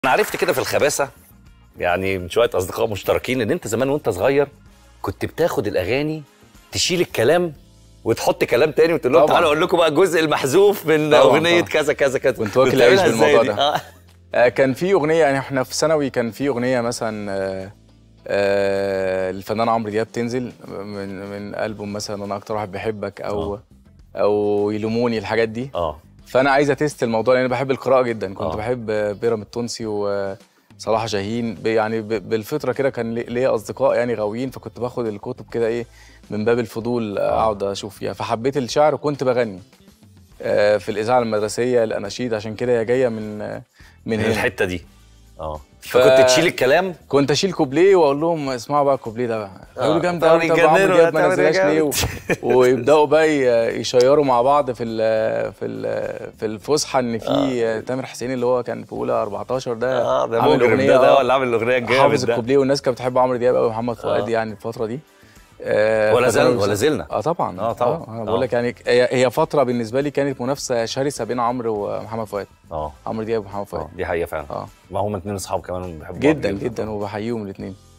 انا عرفت كده في الخباثه يعني من شويه اصدقاء مشتركين ان انت زمان وانت صغير كنت بتاخد الاغاني تشيل الكلام وتحط كلام تاني وتقول لهم طبعاً. تعالوا اقول لكم بقى الجزء المحذوف من طبعاً، اغنيه طبعاً. كذا كذا كذا كنت واكل بتعملها عيش إزاي بالموضوع دي؟ ده. آه. آه، كان في اغنيه يعني احنا في ثانوي كان في اغنيه مثلا آه، آه، الفنان عمرو دياب تنزل من من البوم مثلا انا اكتر واحد بحبك او او يلوموني الحاجات دي اه فانا عايز اتست الموضوع لان انا بحب القراءه جدا كنت آه. بحب بيرام التونسي وصلاح جاهين ب- يعني ب- بالفطره كده كان لي- ليا اصدقاء يعني غاويين فكنت باخد الكتب كده ايه من باب الفضول اقعد اشوف فيها فحبيت الشعر وكنت بغني آه، في الاذاعه المدرسيه الاناشيد عشان كده هي جايه من آه، من من هنا الحته دي اه ف- فكنت تشيل الكلام كنت اشيل كوبليه واقول لهم اسمعوا بقى الكوبليه ده بقى يقولوا لي جامد طب قوي طب عمرو يجننوا دياب ما هتعمل إيه نزلهاش ليه و- جامد؟ ويبداوا بقى ي- يشيروا مع بعض في ال في ال في الفسحه ان في تامر حسين اللي هو كان في اولى 14 ده اه ده عامل مجرم أغنية، ده ده آه، ولا عامل الاغنيه الجامد حافظ ده الكوبليه والناس كانت بتحب عمرو دياب قوي ومحمد فؤاد آه. يعني الفتره دي آه، ولا فده زال بس- ولا زلنا اه طبعا آه، طبعاً. آه انا آه. بقول لك يعني هي هي فتره بالنسبه لي كانت منافسه شرسه بين عمرو ومحمد فؤاد اه عمرو دياب ومحمد فؤاد اه دي حقيقه فعلا اه ما هم اتنين اصحاب كمان بيحبوا بعض جدا جدا وبحييهم الاثنين